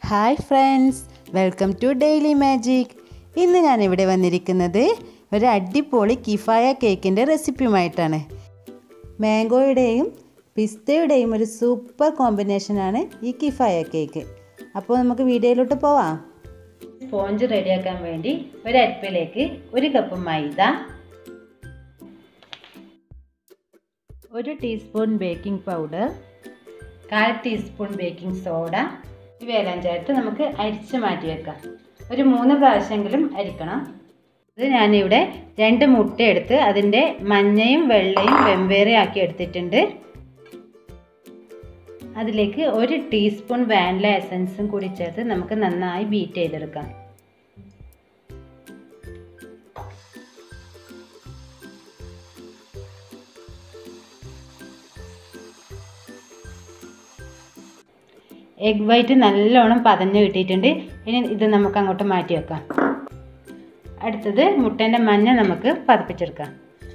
hi friends welcome to daily magic ഇന്ന് ഞാൻ ഇവിടെ വന്നിരിക്കുന്നത് ഒരു അടിപൊളി കിഫായ കേക്കിൻ്റെ റെസിപ്പിയുമായിട്ടാണ് മാംഗോയുടെയും പിസ്തയുടെയും ഒരു സൂപ്പർ കോമ്പിനേഷനാണ് ഈ കിഫായ കേക്ക് അപ്പോൾ നമുക്ക് വീഡിയോയിലോട്ട് പോവാം സ്പോഞ്ച് റെഡിയാക്കാൻ വേണ്ടി ഒരു അരിപ്പിലേക്ക് ഒരു കപ്പ് മൈദ ഒരു ടീസ്പൂൺ ബേക്കിംഗ് പൗഡർ കാൽ ടീസ്പൂൺ ബേക്കിംഗ് സോഡ ഇവയെല്ലാം ചേർത്ത് നമുക്ക് അരിച്ച് മാറ്റി വെക്കാം ഒരു മൂന്ന് പ്രാവശ്യമെങ്കിലും അരിക്കണം ഇത് ഞാനിവിടെ രണ്ട് മുട്ട എടുത്ത് അതിൻ്റെ മഞ്ഞയും വെള്ളയും വെവ്വേറെ ആക്കി എടുത്തിട്ടുണ്ട് അതിലേക്ക് ഒരു ടീസ്പൂൺ വാനില എസൻസും കൂടി ചേർത്ത് നമുക്ക് നന്നായി ബീറ്റ് ചെയ്തെടുക്കാം എഗ് വൈറ്റ് നല്ലോണം പതഞ്ഞ് കിട്ടിയിട്ടുണ്ട് ഇനി ഇത് നമുക്ക് അങ്ങോട്ട് മാറ്റി വെക്കാം അടുത്തത് മുട്ടേൻ്റെ മഞ്ഞ നമുക്ക് പതപ്പിച്ചെടുക്കാം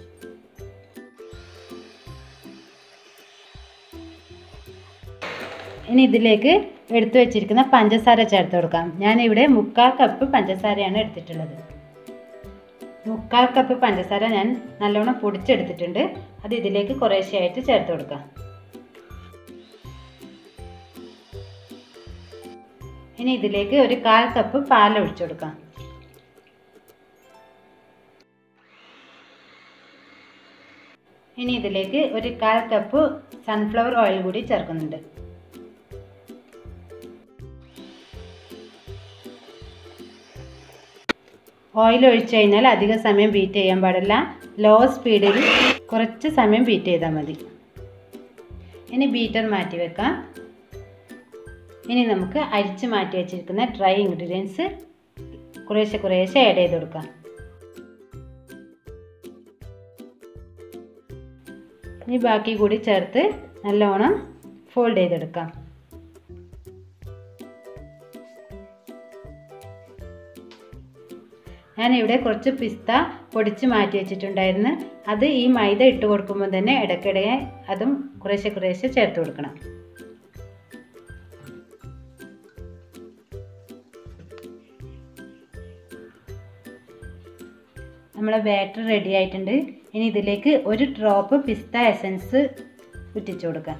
ഇനി ഇതിലേക്ക് എടുത്തു വെച്ചിരിക്കുന്ന പഞ്ചസാര ചേർത്ത് കൊടുക്കാം ഞാനിവിടെ മുക്കാൽ കപ്പ് പഞ്ചസാരയാണ് എടുത്തിട്ടുള്ളത് മുക്കാൽ കപ്പ് പഞ്ചസാര ഞാൻ നല്ലോണം പൊടിച്ചെടുത്തിട്ടുണ്ട് അത് ഇതിലേക്ക് കുറേശ്ശെയായിട്ട് ചേർത്ത് കൊടുക്കാം ഇനി ഇതിലേക്ക് ഒരു കാൽ കപ്പ് പാൽ ഒഴിച്ചു കൊടുക്കാം ഇനി ഇതിലേക്ക് ഒരു കാൽ കപ്പ് സൺഫ്ലവർ ഓയിൽ കൂടി ചേർക്കുന്നുണ്ട് ഓയിൽ ഒഴിച്ചു കഴിഞ്ഞാൽ അധിക സമയം ബീറ്റ് ചെയ്യാൻ പാടില്ല ലോ സ്പീഡിൽ കുറച്ച് സമയം ബീറ്റ് ചെയ്താൽ മതി ഇനി ബീറ്റർ മാറ്റി വെക്കാം ഇനി നമുക്ക് അരിച്ച് മാറ്റി വെച്ചിരിക്കുന്ന ഡ്രൈ ഇൻഗ്രീഡിയൻസ് കുറേശ്ശെ കുറേശ്ശെ ആഡ് ചെയ്ത് കൊടുക്കാം ഇനി ബാക്കി കൂടി ചേർത്ത് നല്ലോണം ഫോൾഡ് ചെയ്തെടുക്കാം ഞാനിവിടെ കുറച്ച് പിസ്ത പൊടിച്ച് മാറ്റി വെച്ചിട്ടുണ്ടായിരുന്നു അത് ഈ മൈദ ഇട്ട് കൊടുക്കുമ്പോൾ തന്നെ ഇടയ്ക്കിടെ അതും കുറേശ്ശെ കുറേശ്ശെ ചേർത്ത് കൊടുക്കണം നമ്മളെ ബാറ്റർ റെഡി ആയിട്ടുണ്ട് ഇനി ഇതിലേക്ക് ഒരു ഡ്രോപ്പ് പിസ്ത എസൻസ് ഉറ്റിച്ചു കൊടുക്കാം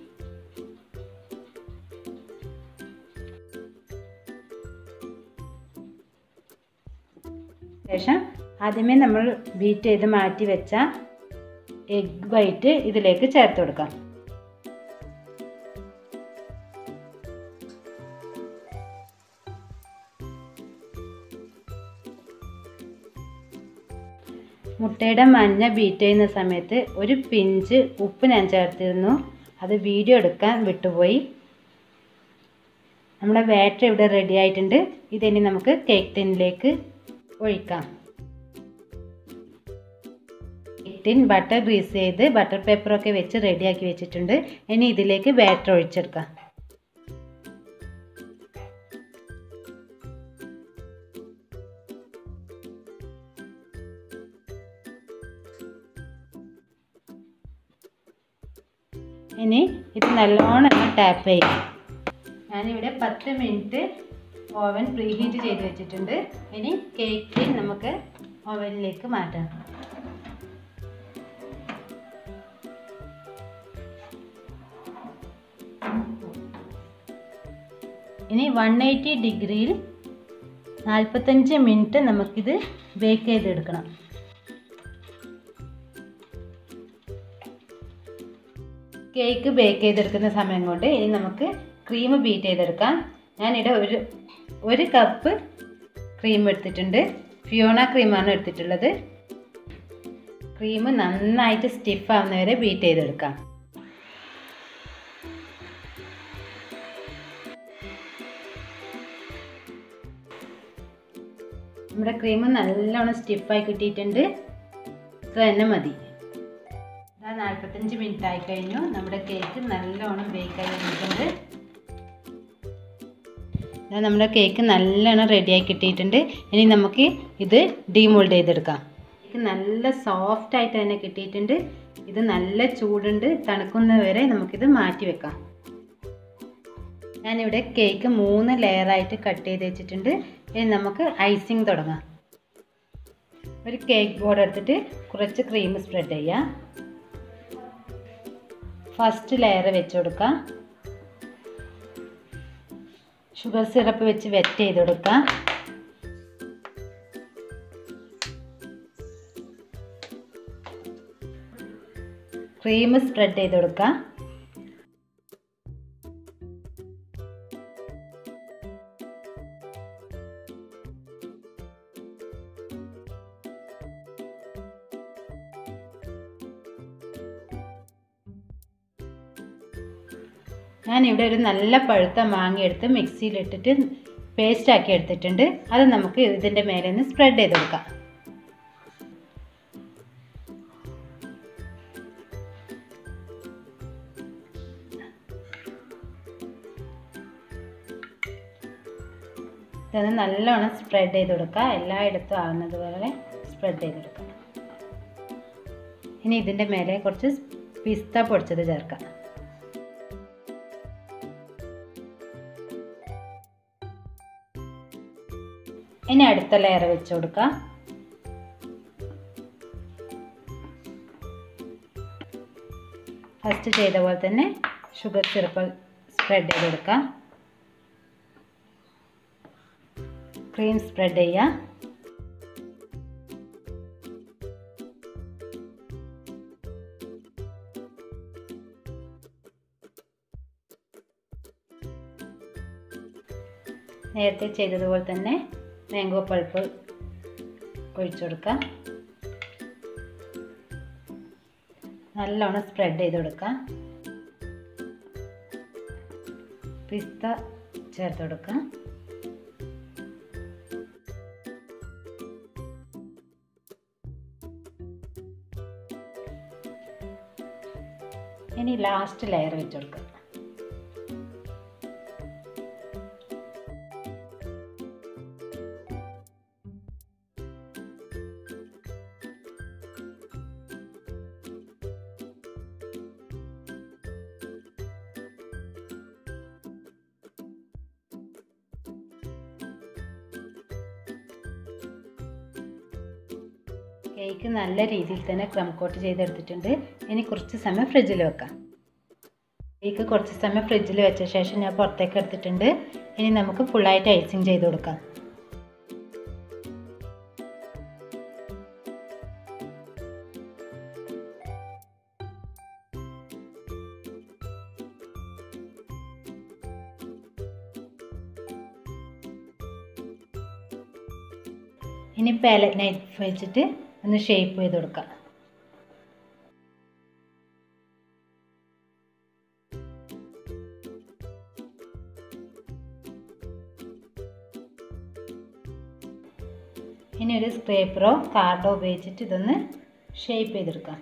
ശേഷം ആദ്യമേ നമ്മൾ ബീറ്റ് ചെയ്ത് മാറ്റി വെച്ച എഗ് വൈറ്റ് ഇതിലേക്ക് ചേർത്ത് കൊടുക്കാം മുട്ടയുടെ മഞ്ഞ ബീറ്റ് ചെയ്യുന്ന സമയത്ത് ഒരു പിഞ്ച് ഉപ്പ് ഞാൻ ചേർത്തിരുന്നു അത് വീഡിയോ എടുക്കാൻ വിട്ടുപോയി നമ്മുടെ ബാറ്റർ ഇവിടെ റെഡി ആയിട്ടുണ്ട് ഇതിനി നമുക്ക് കേക്ക് ടിന്നിലേക്ക് ഒഴിക്കാം കേക്ക് ടിൻ ബട്ടർ ഗ്രീസ് ചെയ്ത് ബട്ടർ പേപ്പറൊക്കെ വെച്ച് റെഡിയാക്കി വെച്ചിട്ടുണ്ട് ഇനി ഇതിലേക്ക് ബാറ്റർ ഒഴിച്ചെടുക്കാം ഇനി ഇത് നല്ലോണം ഒന്ന് ടാപ്പ് ചെയ്യാം ഞാനിവിടെ പത്ത് മിനിറ്റ് ഓവൻ പ്രീ ഹീറ്റ് ചെയ്ത് വെച്ചിട്ടുണ്ട് ഇനി കേക്ക് നമുക്ക് ഓവനിലേക്ക് മാറ്റാം ഇനി വൺ എയ്റ്റി ഡിഗ്രിയിൽ നാൽപ്പത്തഞ്ച് മിനിറ്റ് നമുക്കിത് ബേക്ക് ചെയ്തെടുക്കണം കേക്ക് ബേക്ക് ചെയ്തെടുക്കുന്ന സമയം കൊണ്ട് ഇനി നമുക്ക് ക്രീം ബീറ്റ് ചെയ്തെടുക്കാം ഞാനിവിടെ ഒരു ഒരു കപ്പ് ക്രീം എടുത്തിട്ടുണ്ട് ഫിയോണ ക്രീമാണ് എടുത്തിട്ടുള്ളത് ക്രീം നന്നായിട്ട് സ്റ്റിഫ് ആവുന്നവരെ ബീറ്റ് ചെയ്തെടുക്കാം നമ്മുടെ ക്രീം നല്ലോണം സ്റ്റിഫായി കിട്ടിയിട്ടുണ്ട് ഇത്ര തന്നെ മതി ഇതാ നാൽപ്പത്തഞ്ച് മിനിറ്റ് ആയി കഴിഞ്ഞു നമ്മുടെ കേക്ക് നല്ലോണം ബേക്കായി വന്നിട്ടുണ്ട് ഇതാ നമ്മുടെ കേക്ക് നല്ലോണം റെഡിയായി കിട്ടിയിട്ടുണ്ട് ഇനി നമുക്ക് ഇത് ഡീമോൾഡ് ചെയ്തെടുക്കാം കേക്ക് നല്ല സോഫ്റ്റ് ആയിട്ട് തന്നെ കിട്ടിയിട്ടുണ്ട് ഇത് നല്ല ചൂടുണ്ട് തണുക്കുന്നവരെ നമുക്കിത് മാറ്റി വെക്കാം ഞാനിവിടെ കേക്ക് മൂന്ന് ലെയറായിട്ട് കട്ട് ചെയ്ത് വെച്ചിട്ടുണ്ട് ഇനി നമുക്ക് ഐസിങ് തുടങ്ങാം ഒരു കേക്ക് ബോർഡ് എടുത്തിട്ട് കുറച്ച് ക്രീം സ്പ്രെഡ് ചെയ്യാം ഫസ്റ്റ് ലെയർ വെച്ച് കൊടുക്കാം ഷുഗർ സിറപ്പ് വെച്ച് വെറ്റ് ചെയ്ത് കൊടുക്കാം ക്രീം സ്പ്രെഡ് ചെയ്ത് കൊടുക്കാം ഞാനിവിടെ ഒരു നല്ല പഴുത്ത മാങ്ങ എടുത്ത് മിക്സിയിലിട്ടിട്ട് പേസ്റ്റ് ആക്കി എടുത്തിട്ടുണ്ട് അത് നമുക്ക് ഇതിൻ്റെ മേലെ നിന്ന് സ്പ്രെഡ് ചെയ്ത് കൊടുക്കാം ഇതൊന്ന് നല്ലോണം സ്പ്രെഡ് ചെയ്ത് കൊടുക്കുക എല്ലായിടത്തും ആവുന്നത് പോലെ സ്പ്രെഡ് ചെയ്ത് കൊടുക്കുക ഇനി ഇതിൻ്റെ മേലെ കുറച്ച് പിസ്ത പൊടിച്ചത് ചേർക്കാം ഇനി അടുത്ത ലെയർ വെച്ച് കൊടുക്കാം ഫസ്റ്റ് ചെയ്ത പോലെ തന്നെ ഷുഗർ സിറപ്പ് സ്പ്രെഡ് ചെയ്ത് കൊടുക്കാം ക്രീം സ്പ്രെഡ് ചെയ്യുക നേരത്തെ ചെയ്തതുപോലെ തന്നെ മാംഗോ പൾപ്പ് ഒഴിച്ചു കൊടുക്കാം നല്ലോണം സ്പ്രെഡ് ചെയ്ത് കൊടുക്കാം പിസ്ത ചേർത്ത് കൊടുക്കാം ഇനി ലാസ്റ്റ് ലെയർ വെച്ച് കൊടുക്കാം കേക്ക് നല്ല രീതിയിൽ തന്നെ ക്രം കോട്ട് ചെയ്തെടുത്തിട്ടുണ്ട് ഇനി കുറച്ച് സമയം ഫ്രിഡ്ജിൽ വെക്കാം കേക്ക് കുറച്ച് സമയം ഫ്രിഡ്ജിൽ വെച്ച ശേഷം ഞാൻ പുറത്തേക്ക് എടുത്തിട്ടുണ്ട് ഇനി നമുക്ക് ഫുള്ളായിട്ട് ഐസിങ് ചെയ്ത് കൊടുക്കാം ഇനി പാലറ്റ് നൈഫ് വെച്ചിട്ട് ഒന്ന് ഷേപ്പ് ചെയ്ത് കൊടുക്കാം ഇനി ഒരു സ്ക്രേപ്പറോ കാർഡോ ഉപയോഗിച്ചിട്ട് ഇതൊന്ന് ഷേപ്പ് ചെയ്തെടുക്കാം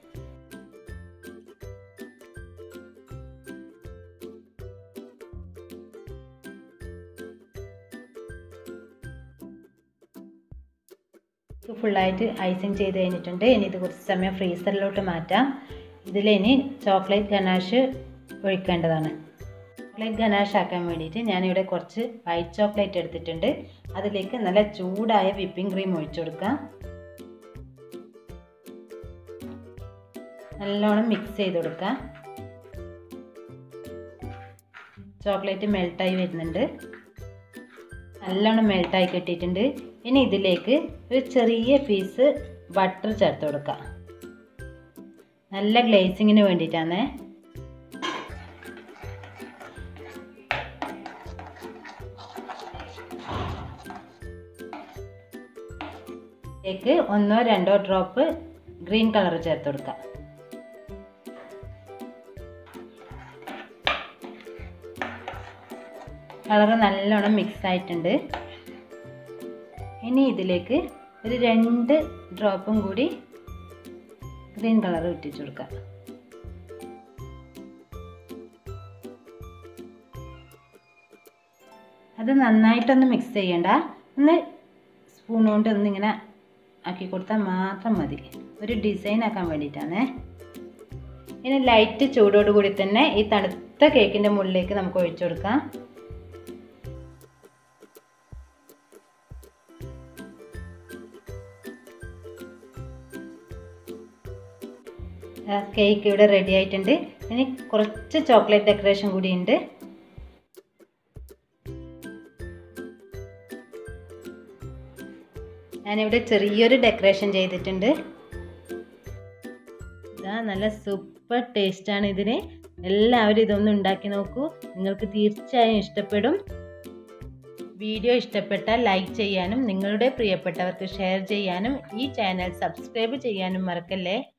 ഫുള്ളായിട്ട് ഐസിങ് ചെയ്ത് കഴിഞ്ഞിട്ടുണ്ട് ഇനി ഇത് കുറച്ച് സമയം ഫ്രീസറിലോട്ട് മാറ്റാം ഇതിലിനി ചോക്ലേറ്റ് ഗനാഷ് ഒഴിക്കേണ്ടതാണ് ചോക്ലേറ്റ് ഗനാഷ് ആക്കാൻ വേണ്ടിയിട്ട് ഞാനിവിടെ കുറച്ച് വൈറ്റ് ചോക്ലേറ്റ് എടുത്തിട്ടുണ്ട് അതിലേക്ക് നല്ല ചൂടായ വിപ്പിംഗ് ക്രീം ഒഴിച്ചു കൊടുക്കാം നല്ലോണം മിക്സ് ചെയ്ത് കൊടുക്കാം ചോക്ലേറ്റ് മെൽട്ടായി വരുന്നുണ്ട് നല്ലോണം മെൽട്ടായി കിട്ടിയിട്ടുണ്ട് ഇനി ഇതിലേക്ക് ഒരു ചെറിയ പീസ് ബട്ടർ ചേർത്ത് കൊടുക്കാം നല്ല ഗ്ലേസിങ്ങിന് വേണ്ടിയിട്ടാണ് ഇതിലേക്ക് ഒന്നോ രണ്ടോ ഡ്രോപ്പ് ഗ്രീൻ കളർ ചേർത്ത് കൊടുക്കാം കളർ നല്ലോണം മിക്സ് ആയിട്ടുണ്ട് ഇനി ഇതിലേക്ക് ഒരു രണ്ട് ഡ്രോപ്പും കൂടി ഗ്രീൻ കളർ ഇട്ടിച്ചു കൊടുക്കാം അത് നന്നായിട്ടൊന്ന് മിക്സ് ചെയ്യണ്ട ഒന്ന് സ്പൂൺ കൊണ്ട് ഒന്നിങ്ങനെ ആക്കി കൊടുത്താൽ മാത്രം മതി ഒരു ഡിസൈൻ ആക്കാൻ വേണ്ടിയിട്ടാണ് ഇനി ലൈറ്റ് ചൂടോടുകൂടി തന്നെ ഈ തണുത്ത കേക്കിൻ്റെ മുകളിലേക്ക് നമുക്ക് ഒഴിച്ചു കൊടുക്കാം കേക്ക് ഇവിടെ റെഡി ആയിട്ടുണ്ട് ഇനി കുറച്ച് ചോക്ലേറ്റ് ഡെക്കറേഷൻ കൂടി ഉണ്ട് ഞാനിവിടെ ചെറിയൊരു ഡെക്കറേഷൻ ചെയ്തിട്ടുണ്ട് ഇതാ നല്ല സൂപ്പർ ടേസ്റ്റാണ് ഇതിന് എല്ലാവരും ഇതൊന്ന് ഉണ്ടാക്കി നോക്കൂ നിങ്ങൾക്ക് തീർച്ചയായും ഇഷ്ടപ്പെടും വീഡിയോ ഇഷ്ടപ്പെട്ടാൽ ലൈക്ക് ചെയ്യാനും നിങ്ങളുടെ പ്രിയപ്പെട്ടവർക്ക് ഷെയർ ചെയ്യാനും ഈ ചാനൽ സബ്സ്ക്രൈബ് ചെയ്യാനും മറക്കല്ലേ